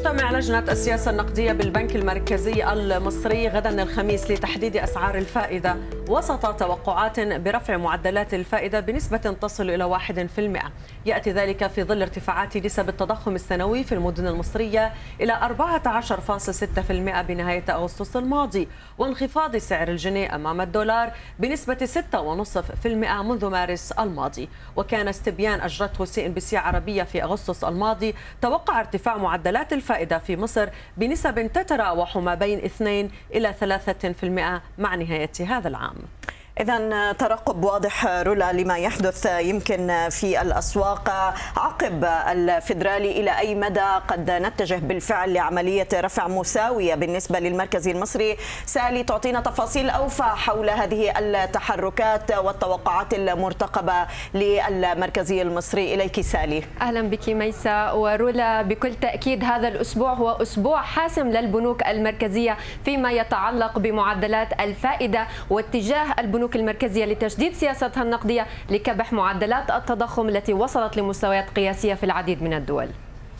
تجتمع لجنة السياسة النقدية بالبنك المركزي المصري غدا الخميس لتحديد أسعار الفائدة وسط توقعات برفع معدلات الفائدة بنسبة تصل إلى 1%. يأتي ذلك في ظل ارتفاعات نسب التضخم السنوي في المدن المصرية إلى 14.6% بنهاية أغسطس الماضي وانخفاض سعر الجنيه أمام الدولار بنسبة 6.5% منذ مارس الماضي وكان استبيان أجرته سي إن بي سي عربية في أغسطس الماضي توقع ارتفاع معدلات الفائدة في مصر بنسب تتراوح ما بين 2 إلى 3% مع نهاية هذا العام إذا ترقب واضح رولا لما يحدث يمكن في الأسواق عقب الفدرالي إلى أي مدى قد نتجه بالفعل لعملية رفع مساوية بالنسبة للمركزي المصري سالي تعطينا تفاصيل أوفى حول هذه التحركات والتوقعات المرتقبة للمركزي المصري إليك سالي أهلا بك ميسا ورولا بكل تأكيد هذا الأسبوع هو أسبوع حاسم للبنوك المركزية فيما يتعلق بمعدلات الفائدة واتجاه البنوك البنوك المركزية لتشديد سياستها النقدية لكبح معدلات التضخم التي وصلت لمستويات قياسية في العديد من الدول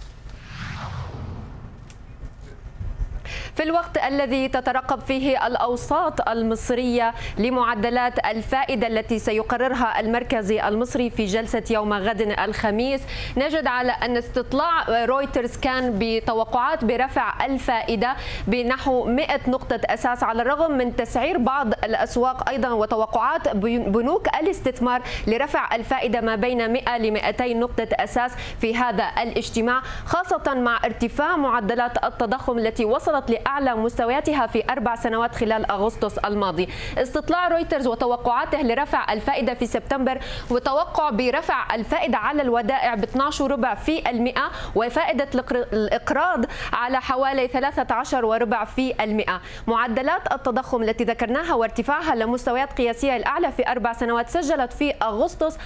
في الوقت الذي تترقب فيه الأوساط المصرية لمعدلات الفائدة التي سيقررها المركزي المصري في جلسة يوم غد الخميس نجد على أن استطلاع رويترز كان بتوقعات برفع الفائدة بنحو 100 نقطة أساس على الرغم من تسعير بعض الأسواق أيضا وتوقعات بنوك الاستثمار لرفع الفائدة ما بين 100 ل 200 نقطة أساس في هذا الاجتماع خاصة مع ارتفاع معدلات التضخم التي وصلت أعلى مستوياتها في أربع سنوات خلال أغسطس الماضي استطلاع رويترز وتوقعاته لرفع الفائدة في سبتمبر وتوقع برفع الفائدة على الودائع ب 12 ربع في المئة وفائدة الإقراض على حوالي 13 وربع في المئة معدلات التضخم التي ذكرناها وارتفاعها لمستويات قياسية الأعلى في أربع سنوات سجلت في أغسطس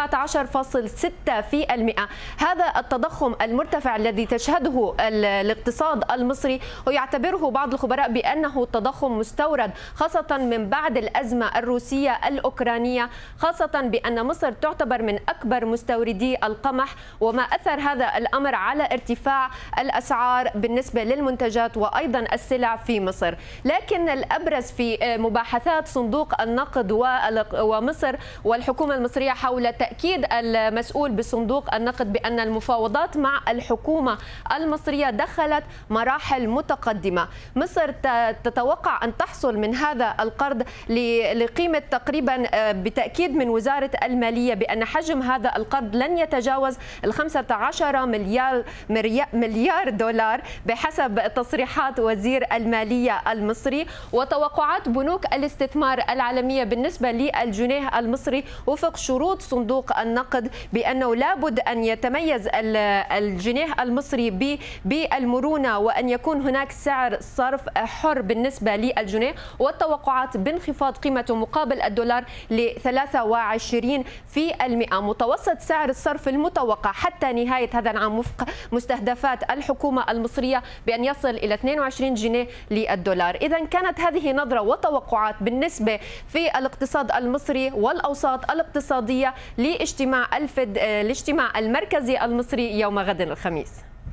14.6 في المئة هذا التضخم المرتفع الذي تشهده الاقتصاد المصري ويعتبر يعتبره بعض الخبراء بأنه تضخم مستورد خاصة من بعد الأزمة الروسية الأوكرانية خاصة بأن مصر تعتبر من أكبر مستوردي القمح وما أثر هذا الأمر على ارتفاع الأسعار بالنسبة للمنتجات وأيضا السلع في مصر لكن الأبرز في مباحثات صندوق النقد ومصر والحكومة المصرية حول تأكيد المسؤول بصندوق النقد بأن المفاوضات مع الحكومة المصرية دخلت مراحل متقدمة القادمة مصر تتوقع أن تحصل من هذا القرض لقيمة تقريبا آه، بتأكيد من وزارة المالية بأن حجم هذا القرض لن يتجاوز ال 15 مليار مليار دولار بحسب تصريحات وزير المالية المصري وتوقعات بنوك الاستثمار العالمية بالنسبة للجنيه المصري وفق شروط صندوق النقد بأنه لابد أن يتميز الجنيه المصري بالمرونة وأن يكون هناك سعر سعر صرف حر بالنسبة للجنيه والتوقعات بانخفاض قيمته مقابل الدولار ل 23 في المئة متوسط سعر الصرف المتوقع حتى نهاية هذا العام وفق مستهدفات الحكومة المصرية بأن يصل إلى 22 جنيه للدولار إذا كانت هذه نظرة وتوقعات بالنسبة في الاقتصاد المصري والأوساط الاقتصادية لاجتماع الفد الاجتماع المركزي المصري يوم غد الخميس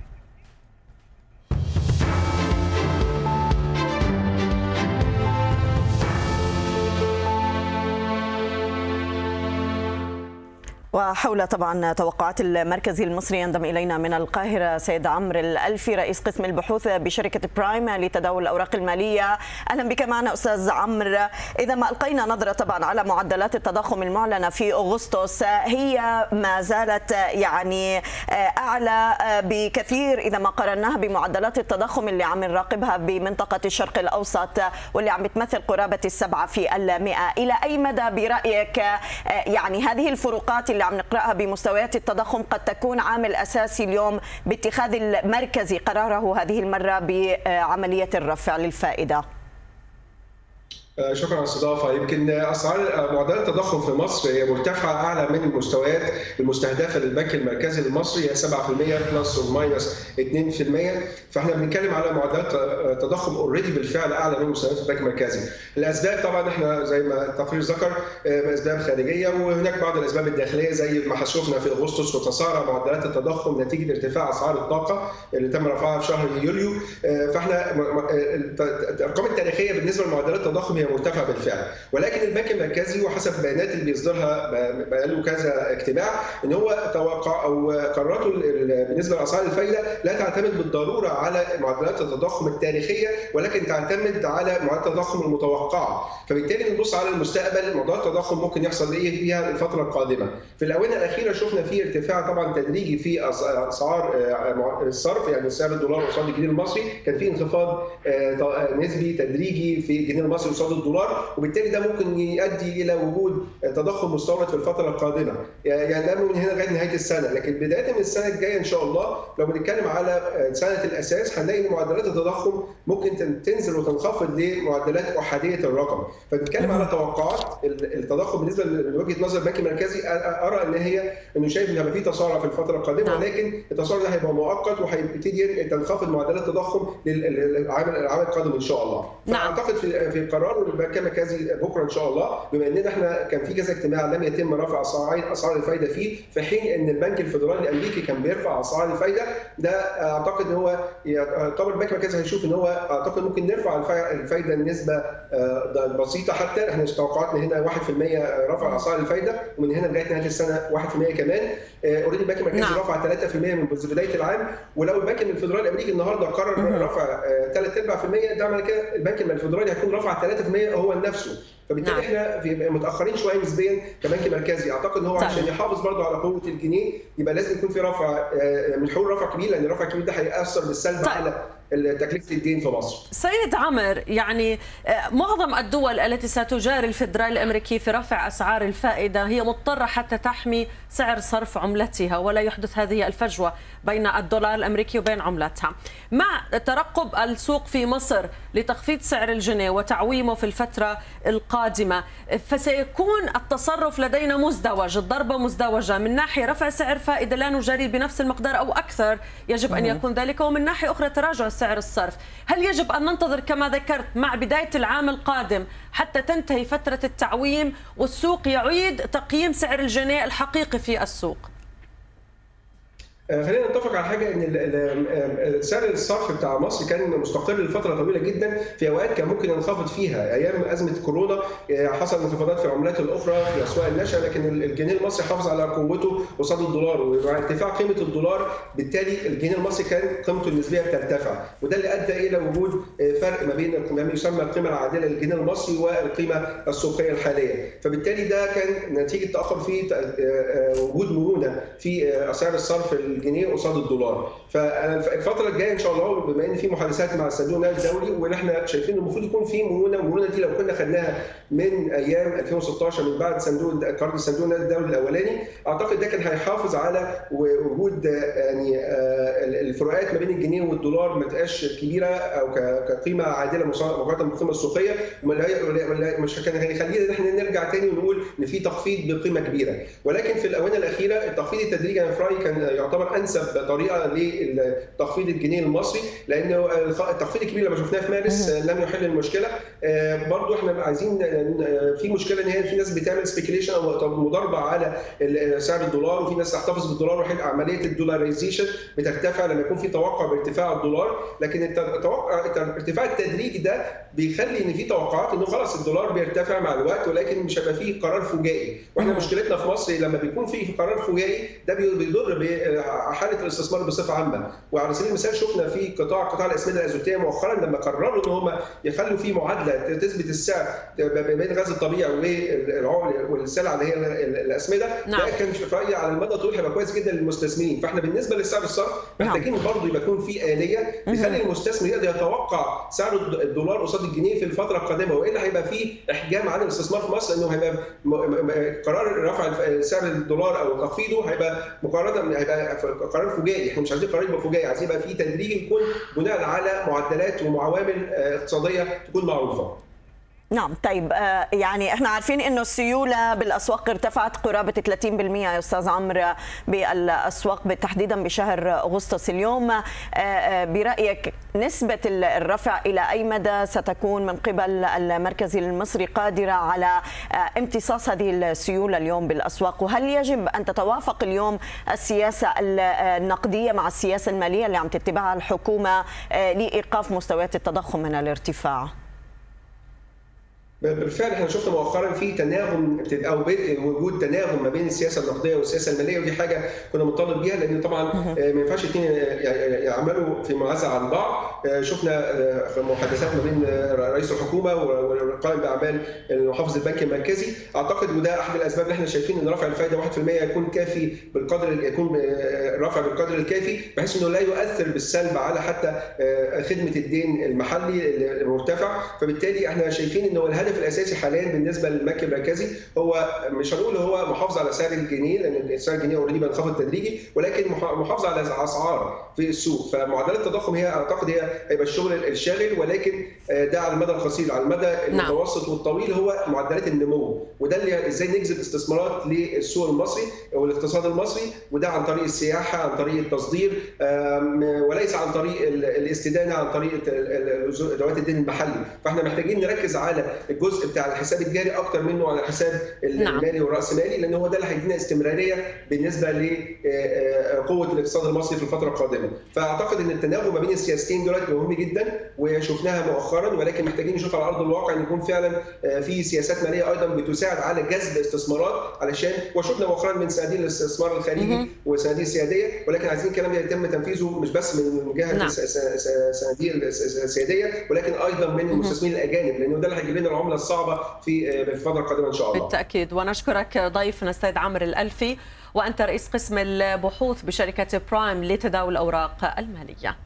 وحول طبعا توقعات المركزي المصري ينضم الينا من القاهره سيد عمرو الالفي رئيس قسم البحوث بشركه برايم لتداول الاوراق الماليه اهلا بك معنا استاذ عمرو اذا ما القينا نظره طبعا على معدلات التضخم المعلنه في اغسطس هي ما زالت يعني اعلى بكثير اذا ما قارناها بمعدلات التضخم اللي عم نراقبها بمنطقه الشرق الاوسط واللي عم بتمثل قرابه السبعه في المئه الى اي مدى برايك يعني هذه الفروقات اللي عم نقراها بمستويات التضخم قد تكون عامل اساسي اليوم باتخاذ المركزي قراره هذه المره بعمليه الرفع للفائده شكرا على الاستضافه يمكن اسعار معدلات التضخم في مصر هي مرتفعه اعلى من المستويات المستهدفه للبنك المركزي المصري هي 7% بلس او ماينس 2% فاحنا بنتكلم على معدلات تضخم اوريدي بالفعل اعلى من مستويات البنك المركزي. الاسباب طبعا احنا زي ما التقرير ذكر اسباب خارجيه وهناك بعض الاسباب الداخليه زي ما شفنا في اغسطس وتسارع معدلات التضخم نتيجه ارتفاع اسعار الطاقه اللي تم رفعها في شهر يوليو فاحنا الارقام التاريخيه بالنسبه لمعدلات التضخم هي مرتفعه بالفعل ولكن البنك المركزي وحسب البيانات اللي بيصدرها بقاله كذا اجتماع ان هو توقع او قراراته بالنسبه لاسعار الفايده لا تعتمد بالضروره على معدلات التضخم التاريخيه ولكن تعتمد على معدلات التضخم المتوقعه فبالتالي نبص على المستقبل معدلات التضخم ممكن يحصل ايه فيها الفتره القادمه في الاونه الاخيره شفنا في ارتفاع طبعا تدريجي في اسعار الصرف يعني سعر الدولار قصاد الجنيه المصري كان في انخفاض نسبي تدريجي في الجنيه المصري قصاد الدولار وبالتالي ده ممكن يؤدي الى وجود تضخم مستورد في الفتره القادمه يعني ده من هنا لغايه نهايه السنه لكن بدايه من السنه الجايه ان شاء الله لو بنتكلم على سنه الاساس هنلاقي ان معدلات التضخم ممكن تنزل وتنخفض لمعدلات احاديه الرقم فبنتكلم على توقعات التضخم بالنسبه لوجهه نظر البنك المركزي ارى ان هي انه شايف ان هيبقى في تسارع في الفتره القادمه ولكن التسارع ده هيبقى مؤقت وهيبتدي تنخفض معدلات التضخم للعام العام القادم ان شاء الله نعم. فاعتقد في في قرار البنك المركزي بكره ان شاء الله بما اننا احنا كان في كذا اجتماع لم يتم رفع اسعار اسعار الفائده فيه في حين ان البنك الفدرالي الامريكي كان بيرفع اسعار الفايده ده اعتقد ان هو طبعا البنك المركزي هيشوف ان هو اعتقد ممكن نرفع الفايده النسبه بسيطه حتى احنا توقعاتنا هنا 1% رفع اسعار الفايده ومن هنا لغايه نهايه السنه 1% كمان اوريدي البنك المركزي نعم. رفع 3% من بدايه العام ولو البنك الفدرالي الامريكي النهارده قرر رفع 3 ارباع في المية ده معنى كده البنك الفدرالي هيكون رفع 3% هو نفسه فبالتالي نعم. احنا في متاخرين شويه نسبيا كبنك مركزي اعتقد ان هو طيب. عشان يحافظ برضه على قوه الجنيه يبقى لازم يكون في رفع من حلول رفع كبير لان الرفع الكبير ده هياثر بالسلب طيب. على تكلفه الدين في مصر. سيد عمر يعني معظم الدول التي ستجاري الفدرالي الامريكي في رفع اسعار الفائده هي مضطره حتى تحمي سعر صرف عملتها ولا يحدث هذه الفجوه بين الدولار الامريكي وبين عملتها. مع ترقب السوق في مصر لتخفيض سعر الجنيه وتعويمه في الفتره القادمه فسيكون التصرف لدينا مزدوج، الضربه مزدوجه من ناحيه رفع سعر فائده لا نجاري بنفس المقدار او اكثر يجب ان يكون ذلك ومن ناحيه اخرى تراجع سعر الصرف هل يجب أن ننتظر كما ذكرت مع بداية العام القادم حتى تنتهي فترة التعويم والسوق يعيد تقييم سعر الجنيه الحقيقي في السوق خلينا نتفق على حاجه ان سعر الصرف بتاع مصر كان مستقر لفتره طويله جدا في اوقات كان ممكن ينخفض فيها ايام ازمه كورونا حصل انخفاضات في العملات الاخرى في اسواق النشا لكن الجنيه المصري حافظ على قوته قصاد الدولار ومع ارتفاع قيمه الدولار بالتالي الجنيه المصري كان قيمته النسبيه بترتفع وده اللي ادى الى وجود فرق ما بين ما يسمى القيمه العادله للجنيه المصري والقيمه السوقيه الحاليه فبالتالي ده كان نتيجه تاخر في وجود مرونه في اسعار الصرف الجنيه قصاد الدولار فالفتره الجايه ان شاء الله بما ان في محادثات مع الصندوق النقدي الدولي واللي احنا شايفين المفروض يكون في مرونه والمرونه دي لو كنا خدناها من ايام 2016 من بعد صندوق قرض الصندوق النقدي الدولي الاولاني اعتقد ده كان هيحافظ على وجود يعني الفروقات ما بين الجنيه والدولار ما تبقاش كبيره او كقيمه عادله مقارنه بالقيمه السوقيه مش كان هيخلينا ان احنا نرجع تاني ونقول ان في تخفيض بقيمه كبيره ولكن في الاونه الاخيره التخفيض التدريجي انا في رايي كان يعتبر انسب طريقه لتخفيض الجنيه المصري لانه التخفيض الكبير لما شفناه في مارس لم يحل المشكله برضو احنا عايزين في مشكله ان هي في ناس بتعمل سبيكيليشن او مضاربه على سعر الدولار وفي ناس تحتفظ بالدولار وحل عمليه الدولاريزيشن بترتفع لما يكون في توقع بارتفاع الدولار لكن التوقع الارتفاع التدريجي ده بيخلي ان في توقعات انه خلاص الدولار بيرتفع مع الوقت ولكن مش هيبقى فيه قرار فجائي واحنا مشكلتنا في مصر لما بيكون في قرار فجائي ده بيضر حاله الاستثمار بصفه عامه وعلى سبيل المثال شفنا في قطاع قطاع الاسمده الازوتيه مؤخرا لما قرروا ان هم يخلوا في معادله تثبت السعر بين الغاز الطبيعي والسلع اللي هي الاسمده نعم. ده كان في رايي على المدى الطويل هيبقى كويس جدا للمستثمرين فاحنا بالنسبه لسعر الصرف محتاجين نعم. برضه يبقى يكون في اليه تخلي المستثمر يقدر يتوقع سعر الدولار قصاد الجنيه في الفتره القادمه والا هيبقى في احجام عن الاستثمار في مصر انه هيبقى قرار رفع سعر الدولار او تخفيضه هيبقى مقارنه هيبقى قرار فجائي احنا مش عايزين قرار يبقى فجائي عايزين يبقى في تدريج يكون بناء على معدلات وعوامل اقتصاديه تكون معروفه نعم طيب يعني احنا عارفين انه السيوله بالاسواق ارتفعت قرابه 30% يا استاذ عمرو بالاسواق تحديدا بشهر اغسطس اليوم برايك نسبه الرفع الى اي مدى ستكون من قبل المركزي المصري قادره على امتصاص هذه السيوله اليوم بالاسواق وهل يجب ان تتوافق اليوم السياسه النقديه مع السياسه الماليه اللي عم تتبعها الحكومه لايقاف مستويات التضخم من الارتفاع؟ بالفعل احنا شفنا مؤخرا في تناغم او بدء وجود تناغم ما بين السياسه النقديه والسياسه الماليه ودي حاجه كنا مطالب بيها لان طبعا ما ينفعش اثنين يعملوا في منازعه عن بعض شفنا محادثات ما بين رئيس الحكومه والقائم باعمال محافظ البنك المركزي اعتقد وده احد الاسباب اللي احنا شايفين ان رفع الفائده 1% يكون كافي بالقدر يكون رفع بالقدر الكافي بحيث انه لا يؤثر بالسلب على حتى خدمه الدين المحلي المرتفع فبالتالي احنا شايفين انه الهدف الاساسي حاليا بالنسبه للبنك المركزي هو مش هنقول هو محافظه على سعر الجنيه لان سعر الجنيه اوريدي بينخفض تدريجي ولكن محافظه على اسعار في السوق فمعدلات التضخم هي اعتقد هي هيبقى الشغل الشاغل ولكن ده على المدى القصير على المدى المتوسط والطويل هو معدلات النمو وده اللي ازاي نجذب استثمارات للسوق المصري او الاقتصاد المصري وده عن طريق السياحه عن طريق التصدير وليس عن طريق الاستدانه عن طريق ادوات الدين المحلي فاحنا محتاجين نركز على الجزء بتاع الحساب الجاري اكتر منه على الحساب المالي والراسمالي لان هو ده اللي هيدينا استمراريه بالنسبه لقوه الاقتصاد المصري في الفتره القادمه فاعتقد ان التناغم ما بين السياستين دولت مهم جدا وشفناها مؤخرا ولكن محتاجين نشوف على ارض الواقع ان يكون فعلا في سياسات ماليه ايضا بتساعد على جذب استثمارات علشان وشفنا مؤخرا من صناديق الاستثمار الخارجي وصناديق السياديه ولكن عايزين الكلام ده يتم تنفيذه مش بس من جهه نعم. الصناديق السياديه ولكن ايضا من المستثمرين الاجانب لانه ده اللي هيجيب لنا العمله الصعبه في الفتره القادمه ان شاء الله. بالتاكيد ونشكرك ضيفنا السيد عمرو الالفي وانت رئيس قسم البحوث بشركه برايم لتداول الاوراق الماليه.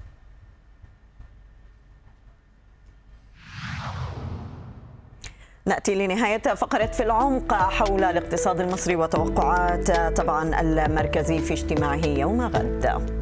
ناتي لنهايه فقره في العمق حول الاقتصاد المصري وتوقعات طبعا المركزي في اجتماعه يوم غد.